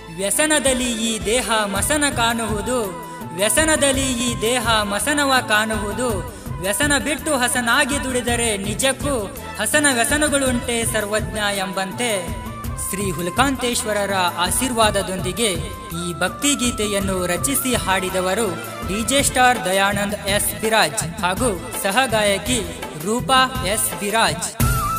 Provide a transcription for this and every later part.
ವ್ಯಸನದಲ್ಲಿ ಈ ದೇಹ ಮಸನ ಕಾಣುವುದು ವ್ಯಸನದಲ್ಲಿ ಈ ದೇಹ ಮಸನವ ಕಾಣುವುದು ವ್ಯಸನ ಬಿಟ್ಟು ಹಸನಾಗಿ ದುಡಿದರೆ ನಿಜಕ್ಕೂ ಹಸನ ವ್ಯಸನಗಳುಂಟೆ ಸರ್ವಜ್ಞ ಎಂಬಂತೆ ಶ್ರೀ ಹುಲಕಾಂತೇಶ್ವರರ ಆಶೀರ್ವಾದದೊಂದಿಗೆ ಈ ಭಕ್ತಿಗೀತೆಯನ್ನು ರಚಿಸಿ ಹಾಡಿದವರು DJ Star Dayanand S Biraj ಹಾಗೂ ಸಹಗಾಯಕಿ ರೂಪಾ ಎಸ್ ಬಿರಾಜ್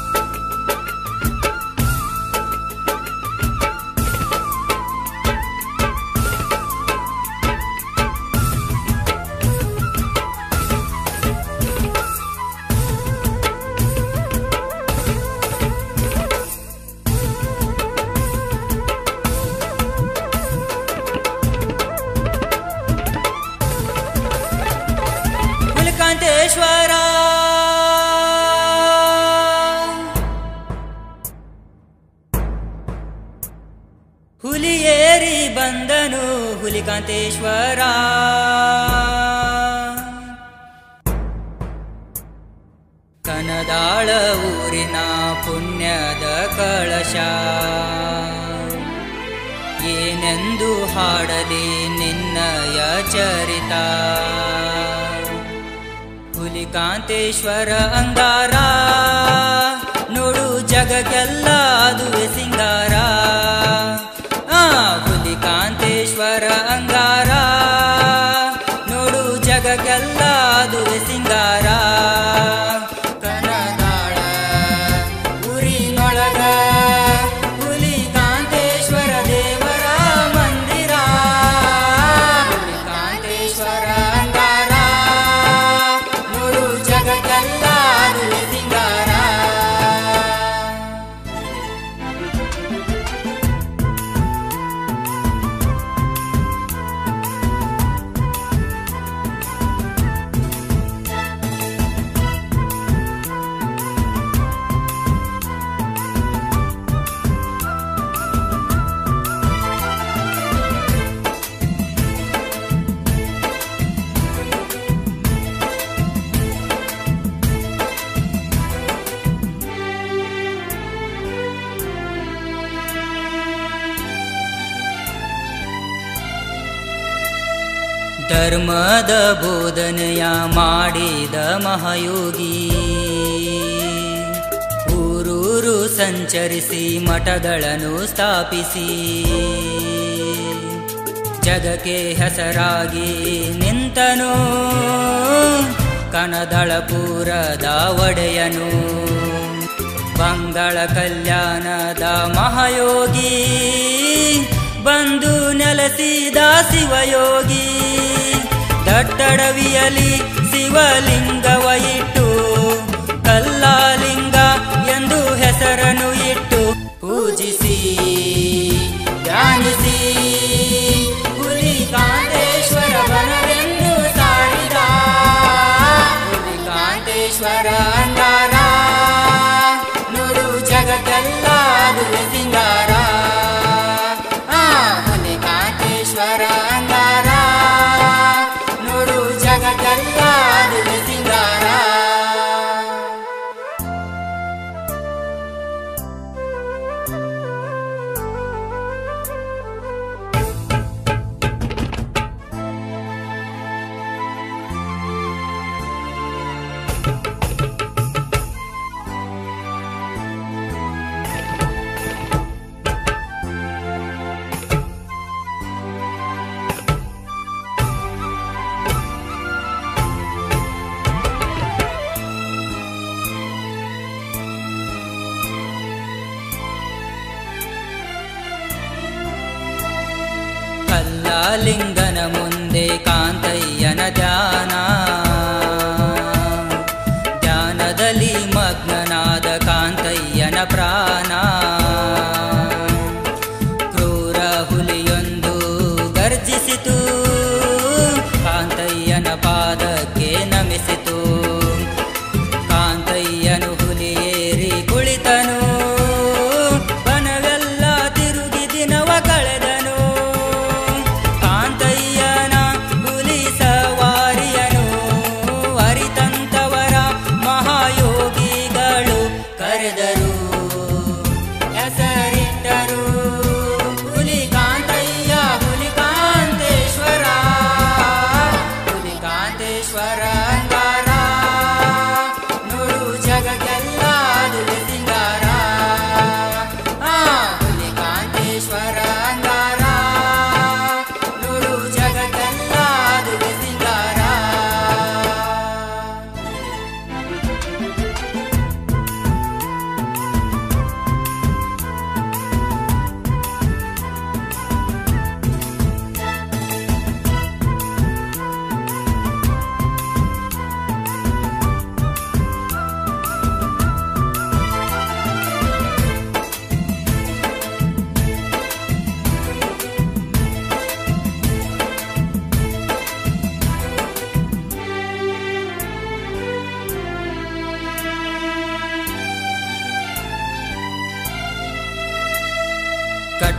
ಹುಲಕಾಂತೇಶ್ವರ ಹುಲಿಯೇರಿ ಬಂದನು ಹುಲಿಕಾಂತೇಶ್ವರ ಕನದಾಳ ಊರಿನ ಪುಣ್ಯದ ಕಳಶ ಏನೆಂದು ಹಾಡಲಿ ನಿನ್ನಯ ಚರಿತ ಹುಲಿಕಾಂತೇಶ್ವರ ಅಂಗಾರ ನೋಡು ಜಗಕ್ಕೆಲ್ಲ ಅದುವೆ ಸಿಂಗಾರ ಆ ಹುಲಿಕಾಂತೇಶ್ವರ ಅಂಗಾರ ನೋಡು ಜಗಕ್ಕೆಲ್ಲ ಅದುವೆ ಸಿಂಗಾರ ಕನದಾಳ ಊರಿನೊಳಗ ಹುಲಿಕಾಂತೇಶ್ವರ ದೇವರ ಮಂದಿರ ಹುಲಿಕಾಂತೇಶ್ವರ ಅಂಗಾರ ನೋಡು ಜಗಕ್ಕೆಲ್ಲ ಅದುವೆ ಸಿಂಗಾರ ಧರ್ಮದ ಬೋಧನೆಯ ಮಾಡಿದ ಮಹಾಯೋಗಿ ಊರೂರು ಸಂಚರಿಸಿ ಮಠಗಳನ್ನು ಸ್ಥಾಪಿಸಿ ಜಗಕ್ಕೆ ಹೆಸರಾಗಿ ನಿಂತನು ಕನದಳಪುರದ ಒಡೆಯನು ಬಂಗಳ ಕಲ್ಯಾಣದ ಮಹಾಯೋಗಿ ಬಂದು ನೆಲೆಸಿದ ಶಿವಯೋಗಿ ದಟ್ಟಡವಿಯಲಿ ಶಿವಲಿಂಗವ ಇಟ್ಟು ಕಲ್ಲಾಲಿಂಗ ಎಂದು ಹೆಸರನ್ನು ಇಟ್ಟು ಪೂಜಿಸಿ ಧ್ಯಾನಿಸಿ ಹುಲಿಕಾಂತೇಶ್ವರ ಬನವೆಂದು ಸಾರಿದ ಹುಲಿಕಾಂತೇಶ್ವರ ಅಂಗಾರ ನೋಡು ಜಗತ್ತೆಲ್ಲ ಅದುವೆ ಸಿಂಗಾರ ಆ ಹುಲಿಕಾಂತೇಶ್ವರ ಅಂಗಾರ ನೋಡು ಜಗತ್ತೆಲ್ಲ ಅದುವೆ ಸಿಂಗಾರ ಕಲ್ಲಾಲಿಂಗನ ಮುಂದೆ ಕಾಂತಯ್ಯನ ಧ್ಯಾನ ಧ್ಯಾನದಲ್ಲಿ ಮಗ್ನನಾದ ಕಾಂತಯ್ಯನ ಪ್ರಾಣ ಕ್ರೂರ ಹುಲಿಯೊಂದು ಗರ್ಜಿಸಿತು ಕಾಂತಯ್ಯನ ಪಾದಕ್ಕೆ ನಮಿಸಿತು ಕಾಂತಯ್ಯನು ಹುಲಿಯೇರಿ ಕುಳಿತನು ಬನವೆಲ್ಲ ತಿರುಗಿ ದಿನವ ಕಳೆದನು ಕಾಂತಯ್ಯನ ಹುಲಿ ಸವಾರಿ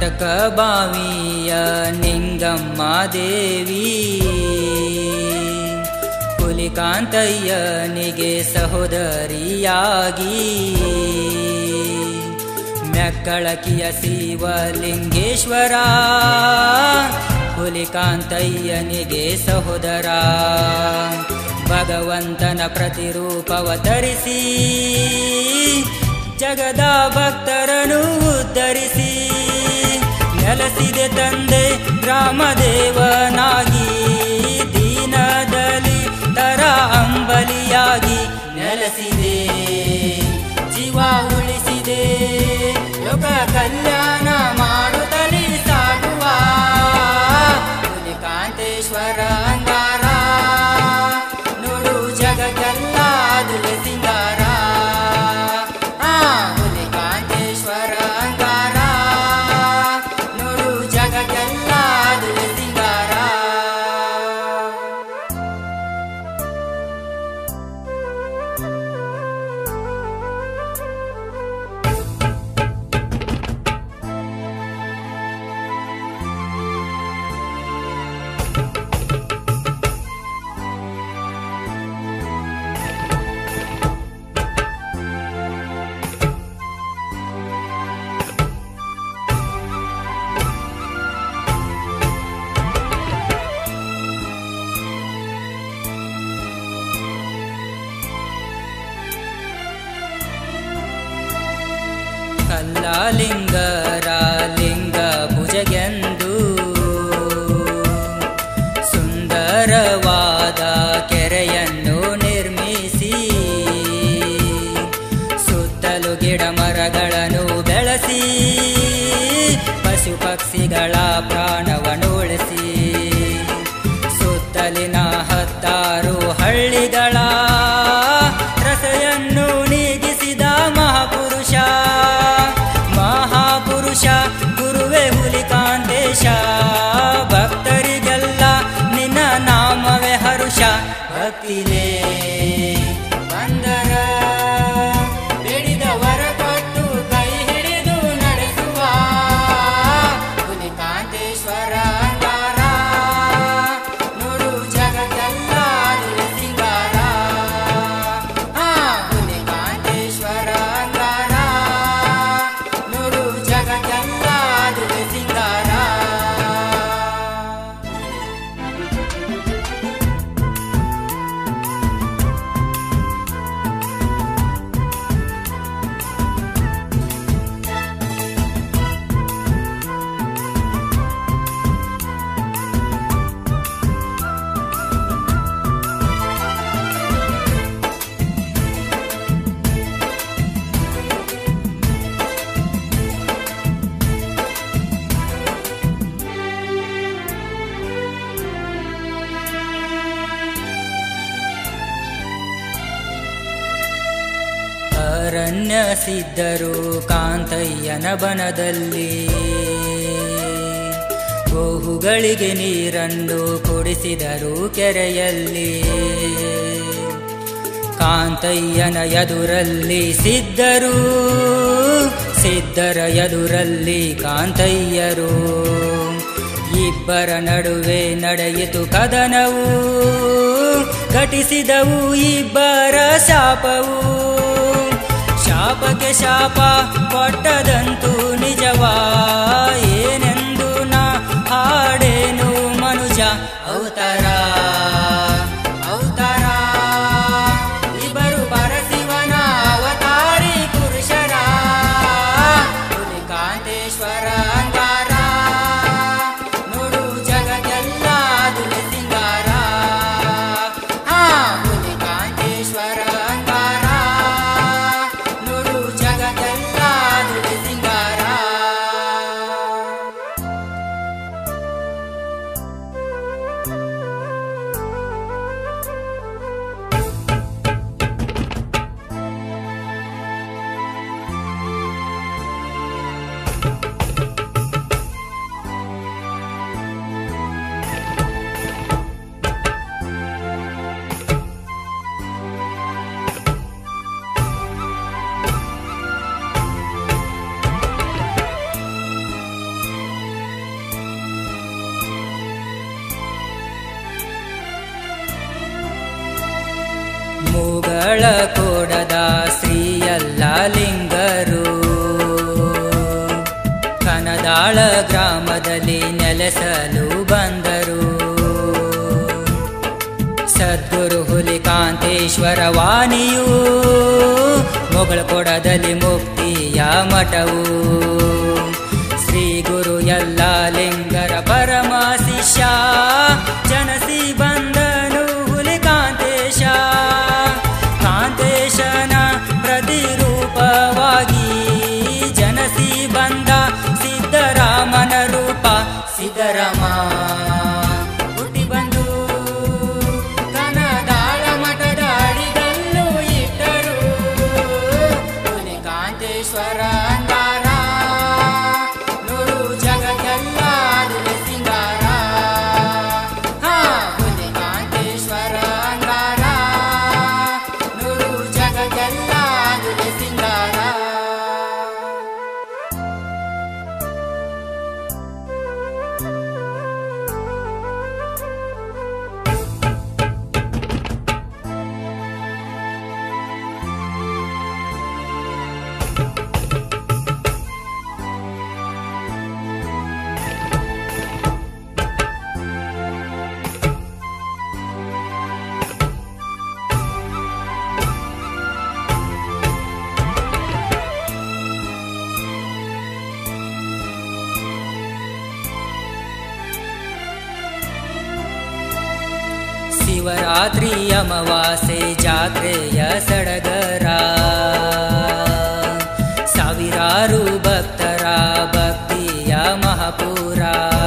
ಕಟಕ ಬಾವಿಯ ನಿಂಗಮ್ಮ ದೇವಿ ಹುಲಿಕಾಂತಯ್ಯನಿಗೆ ಸಹೋದರಿಯಾಗಿ ಮೆಕ್ಕಳಕಿಯ ಶಿವಲಿಂಗೇಶ್ವರ ಹುಲಿಕಾಂತಯ್ಯನಿಗೆ ಸಹೋದರ ಭಗವಂತನ ಪ್ರತಿರೂಪವ ತರಿಸಿ ಜಗದ ಭಕ್ತರನು ಉದ್ಧರಿಸಿ ನೆಲೆಸಿದೆ ತಂದೆ ರಾಮದೇವನಾಗಿ ದೀನದಲ್ಲಿ ತರ ಅಂಬಲಿಯಾಗಿ ನೆಲೆಸಿದೆ ಜೀವ ಉಳಿಸಿದೆ ಲೋಕ ಕಲ್ಯಾಣ ಮಾಡುತ್ತಲೇ ಸಾಗುವ ಹುಲಿಕಾಂತೇಶ್ವರ ಅಂಗಾರ ನೋಡು ಜಗಕ್ಕೆಲ್ಲ ದುಲೆ ಸಿಂಗಾರ ಆ ಹುಲಿಕಾಂತೇಶ್ವರ ಅಂಗಾರ ನೋಡು ಜಗಕ್ಕೆಲ್ಲ ದುಲೆ ಸಿಂಗಾರ ಕಲ್ಲಾಲಿಂಗರ ಲಿಂಗ ಭುಜಗೆಂದು ಸುಂದರವಾದ ಕೆರೆಯನ್ನು ನಿರ್ಮಿಸಿ ಸುತ್ತಲೂ ಗಿಡ ಮರಗಳನ್ನು ಬೆಳೆಸಿ ಪಶು ಪಕ್ಷಿಗಳ ಪ್ರಾಣವನ್ನು ಉಳಿಸಿ ಸುತ್ತಲಿನ ಹತ್ತಾರು ಹಳ್ಳಿಗಳ ರಸೆಯನ್ನು ನೀಗಿಸಿದ ಮಹಾಪುರುಷ ಮಹಾಪುರುಷ ಗುರುವೇ ಹುಲಿಕಾಂತೇಶ ಭಕ್ತರಿಗೆಲ್ಲ ನಿನ್ನ ನಾಮವೇ ಹರುಷ ಭಕ್ತಿಲೇ ಬಂದರ ಬೇಡಿದವರ ಕೊಟ್ಟು ಕೈ ಹಿಡಿದು ನಡೆಸುವ ಹುಲಿಕಾಂತೇಶ್ವರ ಅಂಗಾರ ನೋಡು ಜಗಕ್ಕೆಲ್ಲ ನುಡಿ ಸಿಂಗಾರ ಆ ಹುಲಿಕಾಂತೇಶ್ವರ ಅಂಗಾರ ನೋಡು ಜಗಕ್ಕೆಲ್ಲ ನುಡಿ ಸಿಂಗಾರ ಅರಣ್ಯ ಸಿದ್ಧರು ಕಾಂತಯ್ಯನ ಬನದಲ್ಲಿ ಗೋಹುಗಳಿಗೆ ನೀರನ್ನು ಕುಡಿಸಿದರು ಕೆರೆಯಲ್ಲಿ ಕಾಂತಯ್ಯನ ಎದುರಲ್ಲಿ ಸಿದ್ಧರು ಸಿದ್ಧರ ಎದುರಲ್ಲಿ ಕಾಂತಯ್ಯರು ಇಬ್ಬರ ನಡುವೆ ನಡೆಯಿತು ಕದನವು ಘಟಿಸಿದವು ಇಬ್ಬರ ಶಾಪವು ಶಾಪಕ್ಕೆ ಶಾಪ ಕೊಟ್ಟದಂತೂ ನಿಜವಾ ಏನೆಂದು ನಾ ಹಾಡೇನು ಮನುಜ ಅವತಾರ ಅವತಾರ ಇಬ್ಬರು ಪರಶಿವನ ಅವತಾರಿ ಪುರುಷರ ಹುಲಿಕಾಂತೇಶ್ವರ ಅಂಗಾರ ನೋಡು ಜಗಕ್ಕೆಲ್ಲ ದುಲೆ ಸಿಂಗಾರ ಆ ಹುಲಿಕಾಂತೇಶ್ವರ ಅಂಗಾರ ನೋಡು ಜಗಕ್ಕೆಲ್ಲ ದುಲೆ ಸಿಂಗಾರ ಮೂಗಳ ಕೋಡದ ಶ್ರೀಯಲ್ಲ ಲಿಂಗರು ಕನದಾಳ ಗ್ರಾಮದಲ್ಲಿ ನೆಲೆಸಲು ಬಂದರು ಸದ್ಗುರು ಹುಲಿಕಾಂತೇಶ್ವರ ವಾಣಿಯು ಮೊಗಳ ಕೊಡದಲ್ಲಿ ಮುಕ್ತಿಯ ಮಠವು ಶ್ರೀ ಗುರು ಎಲ್ಲ ಲಿಂಗರ ಪರಮ ಶಿಷ್ಯ ಜನಸಿ ಬಂದನು ಹುಲಿಕಾಂತೇಶ ಕಾಂತೇಶನ ಪ್ರತಿರೂಪವಾಗಿ ಜನಸಿ ಬಂದ ಸಿದ್ದರಾಮನ ರೂಪ ಸಿದ್ದರಾಮ ಹುಟ್ಟಿ ಬಂದು ಕನದಾಳ ಮಠದ ಅಡಿಗಲ್ಲು ಇಟ್ಟರು ಹುಲಿಕಾಂತೇಶ್ವರ ಅಂಗಾರ ನೋಡು ಜಗಕ್ಕೆಲ್ಲ ಅದುವೆ ಸಿಂಗಾರ ಹಾ ಹುಲಿಕಾಂತೇಶ್ವರ ಅಂಗಾರ ನೋಡು ಜಗಕ್ಕೆಲ್ಲ ಅದುವೆ ಸಿಂಗಾರ ಶಿವರಾತ್ರಿ ಅಮಾವಾಸ್ಯೆ ಜಾತ್ರೆಯ ಸಡಗರ ಸಾವಿರಾರು ಭಕ್ತರ ಭಕ್ತಿಯ ಮಹಾಪುರ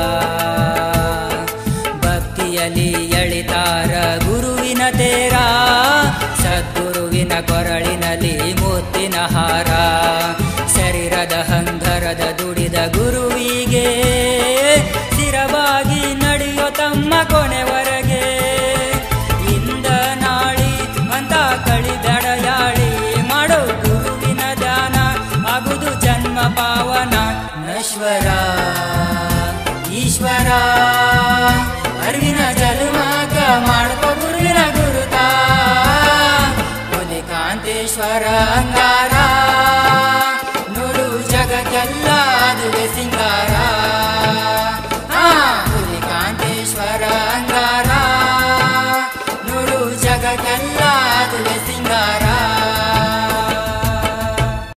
ಭಕ್ತಿಯಲ್ಲಿ ಎಳಿತಾರ ಗುರುವಿನ ತೇರ ಸದ್ಗುರುವಿನ ಕೊರಳಿನಲ್ಲಿ ಮುತ್ತಿನ ಹಾರ ಶರೀರದ ಹಂಗರದ ದುಡಿದ ಗುರುವಿಗೆ ಸ್ಥಿರವಾಗಿ ನಡೆಯೋ ತಮ್ಮ ಕೊನೆವರೆಗೆ ಇಂದ ನಾಳಿ ಅಂತ ಕಳಿದಡಯಾಳಿ ಮಾಡೋ ಗುರುವಿನ ಧ್ಯಾನ ಆಗುದು ಜನ್ಮ ಪಾವನ ನಶ್ವರ